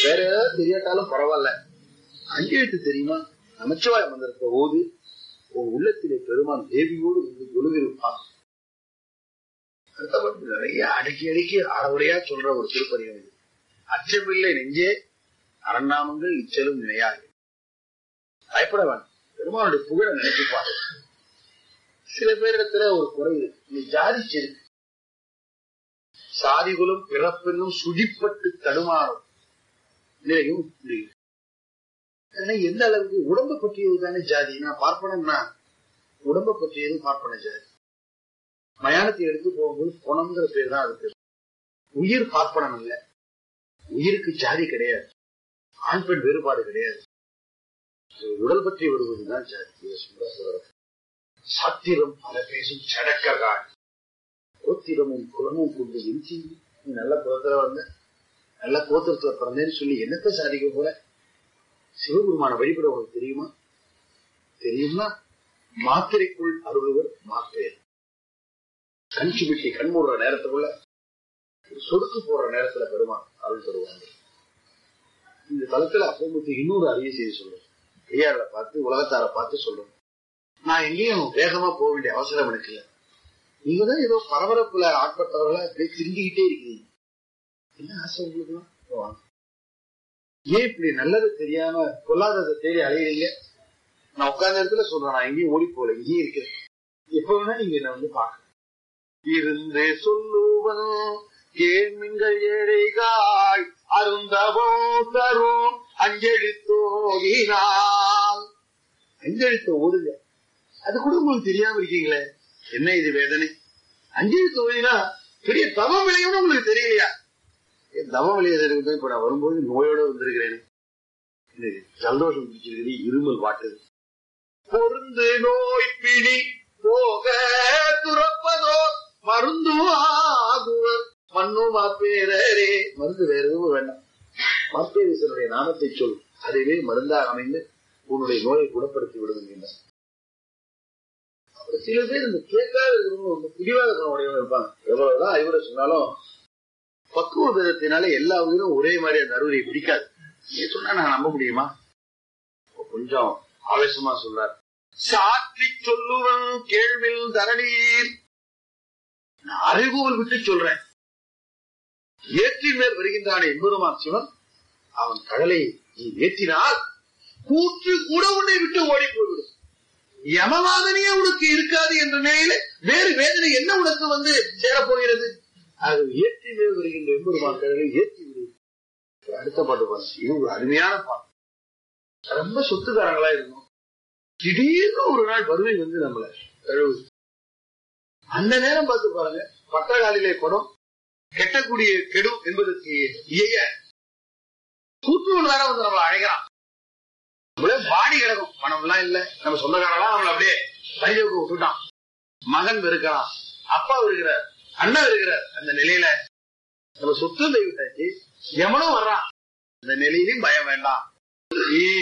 வேற ஏதாவது தெரியாட்டாலும் பரவாயில்ல அஞ்செழுத்து தெரியுமா நமச்சிவாய மந்திரத்தை ஓது உன் உள்ளத்திலே பெருமான் தேவியோடு வந்து ஒழுகிருப்பான் அடுத்தபடி நிறைய அடக்கி அடக்கி அறவுரையா சொல்ற ஒரு திருப்பதிகம் இது அச்சமில்லை நெஞ்சே அரண்நாமங்கள் நிச்சலும் நினையாது பயப்பட வேண்டாம் பெருமானுடைய புகழ நினைச்சுப்பாரு சில பேரிடத்துல ஒரு குறை நீ ஜாதி செருக்கு சாதிகுலம் பிறப்பென்னும் சுழிப்பட்டு தடுமாறும் நிலையும் முடியும் ஆனா எந்த அளவுக்கு உடம்பை பற்றியது தானே ஜாதி நான் பார்ப்பனம்னா உடம்பை பற்றியது பார்ப்பன ஜாதி மயானத்தை எடுத்து போகும்போது குணம்ங்கிற பேர் தான் அதுக்கு உயிர் பார்ப்பனம் இல்ல உயிருக்கு ஜாதி கிடையாது ஆண் பெண் வேறுபாடு கிடையாது உடல் பற்றி வருவதுதான் ஜாதி இதை சொல்ல சொல்றார். சாத்திரம் பல பேசும் சடக்கர்கள் கோத்திரமும் குலமும் கொண்டு எஞ்சி நீ நல்ல குலத்துல வந்த நல்ல கோத்திரத்துல பிறந்தேன்னு சொல்லி என்னத்தை சாதிக்க போற சிவபெருமான வழிபட உனக்கு தெரியுமா தெரியும்னா மாத்திரைக்குள் அருள்வர் மாத்திரை கண் சுபிட்டி கண் மூடுற நேரத்துக்குள்ள சொடுக்கு போடுற நேரத்துல பெருமான் அருள் தருவாங்க இந்த தளத்துல அப்பமுத்து இன்னொரு அறிய செய்தி சொல்றேன் ஐயாவை பார்த்து உலகத்தார பார்த்து சொல்றேன் நான் எங்கேயும் வேகமா போக வேண்டிய அவசரம் எனக்கு இல்லை நீங்க தான் ஏதோ பரபரப்புல ஆட்பட்டவர்களா அப்படியே திரும்பிக்கிட்டே இருக்கீங்க என்ன ஆசை உங்களுக்கு வாங்க ஏன் இப்படி நல்லது தெரியாம பொல்லாததை தேடி அலையிறீங்க நான் உட்கார்ந்த இடத்துல சொல்றேன் நான் எங்கேயும் ஓடி போல இங்கேயே இருக்கிறேன் எப்ப வேணா நீங்க என்ன வந்து பாக்க இருந்தே சொல்லுவன் கேள்மிங்கள் ஏழைகாய் அருந்தவோ தரும் அஞ்செழுத்தோகினால் அஞ்செழுத்த ஓடுங்க அது கூட உங்களுக்கு தெரியாம இருக்கீங்களே என்ன இது வேதனை அஞ்செழுத்து ஓடினா பெரிய தவம் விளையும்னு உங்களுக்கு தெரியலையா ஏன் தவம் விளையாடுறது இப்ப நான் வரும்போது நோயோட வந்திருக்கிறேன் எனக்கு சந்தோஷம் பிடிச்சிருக்குது இருமல் வாட்டுது பொருந்து நோய் பிடி போக துறப்பதோ மருந்து ஆகுவர் மண்ணு மாப்பேரே மருந்து வேற எதுவும் வேண்டாம் மாப்பேரீசனுடைய நாமத்தை சொல் அதுவே மருந்தாக அமைந்து உன்னுடைய நோயை குணப்படுத்தி விடுகின்றன அப்புறம் சில பேர் இந்த கேட்காத இருக்கிறவங்க ரொம்ப பிடிவாத குணமுடையவங்க இருப்பாங்க எவ்வளவுதான் அறிவுரை சொன்னாலும் பக்குவ விதத்தினால எல்லா உயிரும் ஒரே மாதிரி அந்த அறுவரை பிடிக்காது நீ சொன்னா நான் நம்ப முடியுமா கொஞ்சம் ஆவேசமா சொல்றார் சாற்றி சொல்லுவன் கேள்வில் தரணீர் நான் அறைகூவல் விட்டு சொல்றேன் ஏற்றின் மேல் வருகின்றானே எம்பெருமான் சிவன் அவன் கடலை நீ ஏற்றினால் கூற்று கூட உன்னை விட்டு ஓடி போய்விடும் யமவாதனையே உனக்கு இருக்காது என்ற நிலையில வேறு வேதனை என்ன உனக்கு வந்து சேரப்போகிறது அது ஏற்றி மேல் வருகின்ற எம்பெருமான் கடலை ஏற்றி விடு அடுத்த பாட்டு பாருங்க இது ஒரு அருமையான பாட்டு ரொம்ப சொத்துக்காரங்களா இருந்தோம் திடீர்னு ஒரு நாள் வறுமை வந்து நம்மள தழுவுது அந்த நேரம் பார்த்து பாருங்க பட்டகாலிலே குடம் கெட்டக்கூடிய கெடும் என்பதற்கு இயைய கூட்டுவன் வேற வந்து நம்மள அழைக்கிறான் நம்மளே பாடி கிடக்கும் பணம் எல்லாம் இல்ல நம்ம சொந்தக்காரெல்லாம் நம்மள அப்படியே பைஜவுக்கு விட்டுட்டான் மகன் இருக்கிறான் அப்பா இருக்கிறார் அண்ணன் இருக்கிறார் அந்த நிலையில நம்ம சொத்து தெய்வத்தாச்சு எவனும் வர்றான் அந்த நிலையிலும் பயம் வேண்டாம் நீ